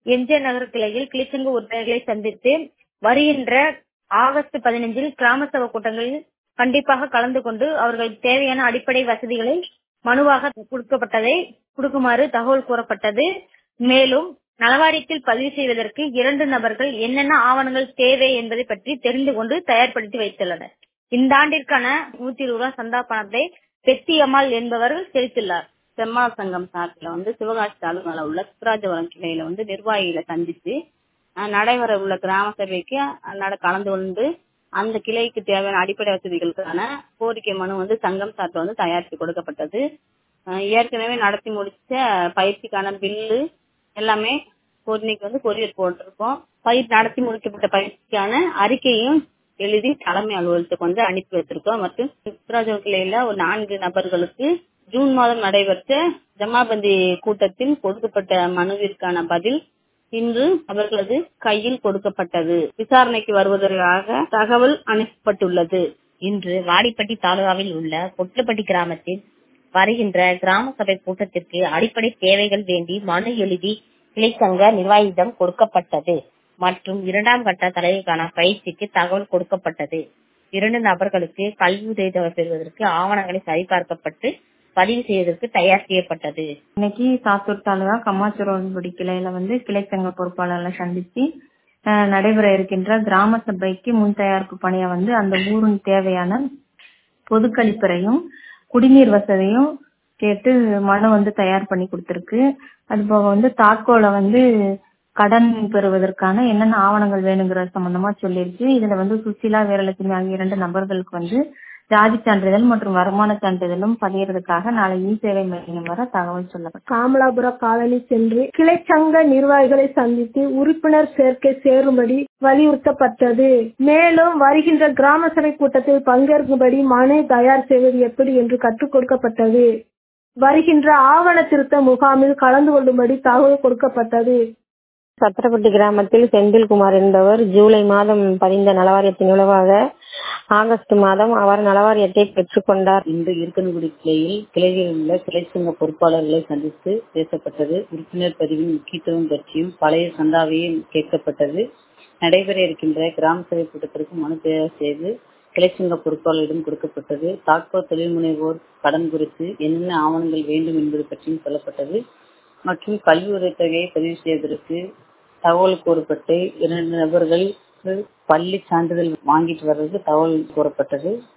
எம்ஜிஆர் நகர் கிளையில் கிளிச்சங்க உறுப்பினர்களை சந்தித்து வருகின்ற ஆகஸ்ட் பதினைஞ்சில் கிராம சபை கூட்டங்களில் கண்டிப்பாக கலந்து கொண்டு அவர்களுக்கு தேவையான அடிப்படை வசதிகளை மனுவாக கொடுக்கப்பட்டதை கொடுக்குமாறு தகவல் கூறப்பட்டது மேலும் நலவாரியத்தில் பதிவு செய்வதற்கு இரண்டு நபர்கள் என்னென்ன ஆவணங்கள் தேவை என்பதை பற்றி தெரிந்து கொண்டு தயார்படுத்தி வைத்துள்ளனர் இந்த ஆண்டிற்கான நூத்தி இருபது ரூபாய் சந்தா பணத்தை பெத்தியம்மாள் என்பவர்கள் செலுத்தியுள்ளார் செம்மாள் சங்கம் சார்பில் வந்து சிவகாசி தாலுகால உள்ள சுப்ராஜபுரம் கிளையில வந்து நிர்வாகிகளை சந்திச்சு அஹ், நடைபெற உள்ள கிராம சபைக்கு நட கலந்து கொண்டு அந்த கிளைக்கு தேவையான அடிப்படை வசதிகளுக்கான கோரிக்கை மனு வந்து சங்கம் சார்பில் வந்து தயாரித்து கொடுக்கப்பட்டது அஹ், ஏற்கனவே நடத்தி முடிச்ச பயிற்சிக்கான பில்லு எல்லாமே இன்னைக்கு வந்து கொரியர் போட்டிருக்கோம் பயிர் நடத்தி முடிக்கப்பட்ட பயிற்சிக்கான அறிக்கையும் எழுதி தலைமை அலுவலகத்துக்கு வந்து அனுப்பி வச்சிருக்கோம் மற்றும் சுப்ராஜபுரம் கிளையில ஒரு நான்கு நபர்களுக்கு ஜூன் மாதம் நடைபெற்ற ஜமாபந்தி கூட்டத்தில் கொடுக்கப்பட்ட மனுவிற்கான பதில் இன்று அவர்களது கையில் கொடுக்கப்பட்டது விசாரணைக்கு வருவதற்காக தகவல் அனுப்பப்பட்டுள்ளது இன்று வாடிப்பட்டி தாலுகாவில் உள்ள பொட்டுப்பட்டி கிராமத்தில் வருகின்ற கிராம சபை கூட்டத்திற்கு அடிப்படை தேவைகள் வேண்டி மனு எழுதி கிளைச்சங்க நிர்வாகியிடம் கொடுக்கப்பட்டது மற்றும் இரண்டாம் கட்ட தலைவருக்கான பயிற்சிக்கு தகவல் கொடுக்கப்பட்டது இரண்டு நபர்களுக்கு கல்வி உதவித்தொகை பெறுவதற்கு ஆவணங்களை சரிபார்க்கப்பட்டு பதிவு செய்வதற்கு தயார் செய்யப்பட்டது இன்னைக்கு சாத்தூர் தாலுகா கம்மாச்சுரோன்படி கிளையில வந்து கிளைச்சங்க பொறுப்பாளர்களை சந்திச்சு அஹ், நடைபெற இருக்கின்ற கிராம சபைக்கு முன் தயாரிப்பு பணியை வந்து அந்த ஊரின் தேவையான பொது கழிப்பறையும் குடிநீர் வசதியும் கேட்டு மனு வந்து தயார் பண்ணி கொடுத்திருக்கு அது போக வந்து தாட்கோல வந்து கடன் பெறுவதற்கான என்னென்ன ஆவணங்கள் வேணுங்கிற சம்பந்தமா சொல்லியிருக்கு இதுல வந்து சுசிலா வீரலட்சுமி ஆகிய இரண்டு நபர்களுக்கு வந்து ஜாதி சான்றிதழ் மற்றும் வருமான சான்றிதழும் பதியறதுக்காக நாளை இ சேவை மையம் வர தகவல் சொல்லப்பட்டது காமலாபுர காலனி சென்று கிளைச்சங்க நிர்வாகிகளை சந்தித்து உறுப்பினர் சேர்க்கை சேரும்படி வலியுறுத்தப்பட்டது மேலும் வருகின்ற கிராம சபை கூட்டத்தில் பங்கேற்கும்படி மனு தயார் செய்வது எப்படி என்று கற்றுக் கொடுக்கப்பட்டது வருகின்ற ஆவண திருத்த முகாமில் கலந்து கொள்ளும்படி தகவல் கொடுக்கப்பட்டது சத்திரப்பட்டி கிராமத்தில் செந்தில்குமார் என்பவர் ஜூலை மாதம் பதிந்த நலவாரியத்தின் மூலமாக ஆகஸ்ட் மாதம் அவர் நலவாரியத்தை பெற்றுக்கொண்டார் இன்று இருக்கன்குடி கிளையில் கிளையில் உள்ள கிளை சங்க பொறுப்பாளர்களை சந்தித்து பேசப்பட்டது உறுப்பினர் பதிவின் முக்கியத்துவம் பற்றியும் பழைய சந்தாவையும் கேட்கப்பட்டது நடைபெற இருக்கின்ற கிராம சபை கூட்டத்திற்கு மனு தயார் செய்து கிளைச்சங்க பொறுப்பாளரிடம் கொடுக்கப்பட்டது தாக்கோ தொழில் முனைவோர் கடன் குறித்து என்னென்ன ஆவணங்கள் வேண்டும் என்பது பற்றியும் சொல்லப்பட்டது மற்றும் கல்வி உதவித்தொகையை பதிவு செய்வதற்கு தகவல் கூறப்பட்டு இரண்டு நபர்கள் பள்ளி சான்றிதழ் வாங்கிட்டு வர்றதுக்கு தகவல் கூறப்பட்டது